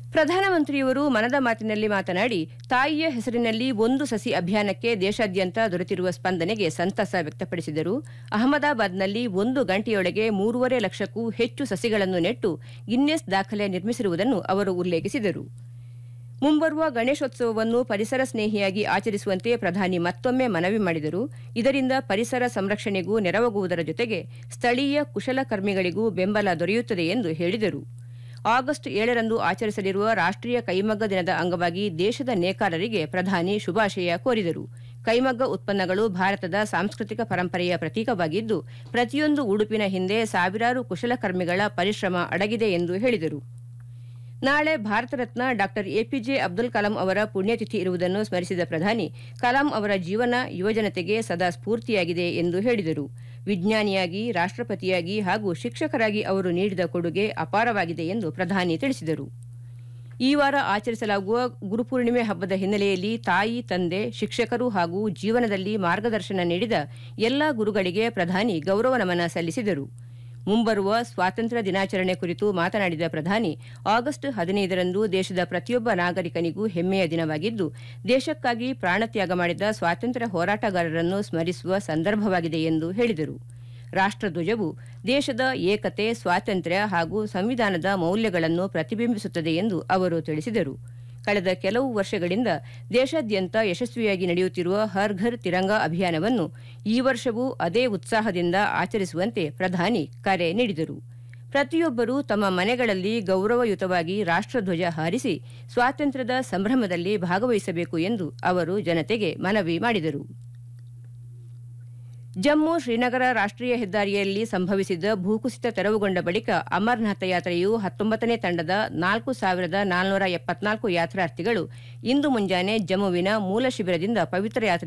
ಪ್ರಧಾನಮಂತ್ರಿಯವರು ಮನದ ಮಾತಿನಲ್ಲಿ ಮಾತನಾಡಿ ತಾಯಿಯ ಹೆಸರಿನಲ್ಲಿ ಒಂದು ಸಸಿ ಅಭಿಯಾನಕ್ಕೆ ದೇಶಾದ್ಯಂತ ದೊರೆತಿರುವ ಸ್ಪಂದನೆಗೆ ಸಂತಸ ವ್ಯಕ್ತಪಡಿಸಿದರು ಅಹಮದಾಬಾದ್ನಲ್ಲಿ ಒಂದು ಗಂಟೆಯೊಳಗೆ ಮೂರುವರೆ ಲಕ್ಷಕ್ಕೂ ಹೆಚ್ಚು ಸಸಿಗಳನ್ನು ನೆಟ್ಟು ಗಿನ್ನೆಸ್ ದಾಖಲೆ ನಿರ್ಮಿಸಿರುವುದನ್ನು ಅವರು ಉಲ್ಲೇಖಿಸಿದರು ಮುಂಬರುವ ಗಣೇಶೋತ್ಸವವನ್ನು ಪರಿಸರ ಸ್ನೇಹಿಯಾಗಿ ಆಚರಿಸುವಂತೆ ಪ್ರಧಾನಿ ಮತ್ತೊಮ್ಮೆ ಮನವಿ ಮಾಡಿದರು ಇದರಿಂದ ಪರಿಸರ ಸಂರಕ್ಷಣೆಗೂ ನೆರವಾಗುವುದರ ಜೊತೆಗೆ ಸ್ಥಳೀಯ ಕುಶಲಕರ್ಮಿಗಳಿಗೂ ಬೆಂಬಲ ದೊರೆಯುತ್ತದೆ ಎಂದು ಹೇಳಿದರು ಆಗಸ್ಟ್ ಏಳರಂದು ಆಚರಿಸಲಿರುವ ರಾಷ್ಟೀಯ ಕೈಮಗ್ಗ ದಿನದ ಅಂಗವಾಗಿ ದೇಶದ ನೇಕಾರರಿಗೆ ಪ್ರಧಾನಿ ಶುಭಾಶಯ ಕೋರಿದರು ಕೈಮಗ್ಗ ಉತ್ಪನ್ನಗಳು ಭಾರತದ ಸಾಂಸ್ಕೃತಿಕ ಪರಂಪರೆಯ ಪ್ರತೀಕವಾಗಿದ್ದು ಪ್ರತಿಯೊಂದು ಉಡುಪಿನ ಹಿಂದೆ ಸಾವಿರಾರು ಕುಶಲಕರ್ಮಿಗಳ ಪರಿಶ್ರಮ ಅಡಗಿದೆ ಎಂದು ಹೇಳಿದರು ನಾಳೆ ಭಾರತ ರತ್ನ ಡಾ ಎಪಿಜೆ ಅಬ್ದುಲ್ ಕಲಾಂ ಅವರ ಪುಣ್ಯತಿಥಿ ಇರುವುದನ್ನು ಸ್ಮರಿಸಿದ ಪ್ರಧಾನಿ ಕಲಾಂ ಅವರ ಜೀವನ ಯುವಜನತೆಗೆ ಸದಾ ಸ್ಫೂರ್ತಿಯಾಗಿದೆ ಎಂದು ಹೇಳಿದರು ವಿಜ್ಞಾನಿಯಾಗಿ ರಾಷ್ಟಪತಿಯಾಗಿ ಹಾಗೂ ಶಿಕ್ಷಕರಾಗಿ ಅವರು ನೀಡಿದ ಕೊಡುಗೆ ಅಪಾರವಾಗಿದೆ ಎಂದು ಪ್ರಧಾನಿ ತಿಳಿಸಿದರು ಈ ವಾರ ಆಚರಿಸಲಾಗುವ ಗುರುಪೂರ್ಣಿಮೆ ಹಬ್ಬದ ಹಿನ್ನೆಲೆಯಲ್ಲಿ ತಾಯಿ ತಂದೆ ಶಿಕ್ಷಕರು ಹಾಗೂ ಜೀವನದಲ್ಲಿ ಮಾರ್ಗದರ್ಶನ ನೀಡಿದ ಎಲ್ಲಾ ಗುರುಗಳಿಗೆ ಪ್ರಧಾನಿ ಗೌರವ ನಮನ ಸಲ್ಲಿಸಿದರು ಮುಂಬರುವ ಸ್ವಾತಂತ್ರ್ಯ ದಿನಾಚರಣೆ ಕುರಿತು ಮಾತನಾಡಿದ ಪ್ರಧಾನಿ ಆಗಸ್ಟ್ ಹದಿನೈದರಂದು ದೇಶದ ಪ್ರತಿಯೊಬ್ಬ ನಾಗರಿಕನಿಗೂ ಹೆಮ್ಮೆಯ ದಿನವಾಗಿದ್ದು ದೇಶಕ್ಕಾಗಿ ಪ್ರಾಣತ್ಯಾಗ ಮಾಡಿದ ಸ್ವಾತಂತ್ರ್ಯ ಹೋರಾಟಗಾರರನ್ನು ಸ್ಮರಿಸುವ ಸಂದರ್ಭವಾಗಿದೆ ಎಂದು ಹೇಳಿದರು ರಾಷ್ಟಧ್ವಜವು ದೇಶದ ಏಕತೆ ಸ್ವಾತಂತ್ರ್ಯ ಹಾಗೂ ಸಂವಿಧಾನದ ಮೌಲ್ಯಗಳನ್ನು ಪ್ರತಿಬಿಂಬಿಸುತ್ತದೆ ಎಂದು ಅವರು ತಿಳಿಸಿದರು ಕಳೆದ ಕೆಲವು ವರ್ಷಗಳಿಂದ ದೇಶಾದ್ಯಂತ ಯಶಸ್ವಿಯಾಗಿ ನಡೆಯುತ್ತಿರುವ ಹರ್ ಘರ್ ತಿರಂಗ ಅಭಿಯಾನವನ್ನು ಈ ವರ್ಷವೂ ಅದೇ ಉತ್ಸಾಹದಿಂದ ಆಚರಿಸುವಂತೆ ಪ್ರಧಾನಿ ಕರೆ ನೀಡಿದರು ಪ್ರತಿಯೊಬ್ಬರೂ ತಮ್ಮ ಮನೆಗಳಲ್ಲಿ ಗೌರವಯುತವಾಗಿ ರಾಷ್ಟಧ್ವಜ ಹಾರಿಸಿ ಸ್ವಾತಂತ್ರ್ಯದ ಸಂಭ್ರಮದಲ್ಲಿ ಭಾಗವಹಿಸಬೇಕು ಎಂದು ಅವರು ಜನತೆಗೆ ಮನವಿ ಮಾಡಿದರು ಜಮ್ಮು ಶ್ರೀನಗರ ರಾಷ್ಟೀಯ ಹೆದ್ದಾರಿಯಲ್ಲಿ ಸಂಭವಿಸಿದ ಭೂಕುಸಿತ ತೆರವುಗೊಂಡ ಬಳಿಕ ಅಮರನಾಥ ಯಾತ್ರೆಯು ಹತ್ತೊಂಬತ್ತನೇ ತಂಡದ ನಾಲ್ಕು ಸಾವಿರದ ನಾಲ್ನೂರ ಎಪ್ಪತ್ನಾಲ್ಕು ಯಾತ್ರಾರ್ಥಿಗಳು ಇಂದು ಮುಂಜಾನೆ ಜಮ್ಮುವಿನ ಮೂಲ ಶಿಬಿರದಿಂದ ಪವಿತ್ರ ಯಾತ್ರೆ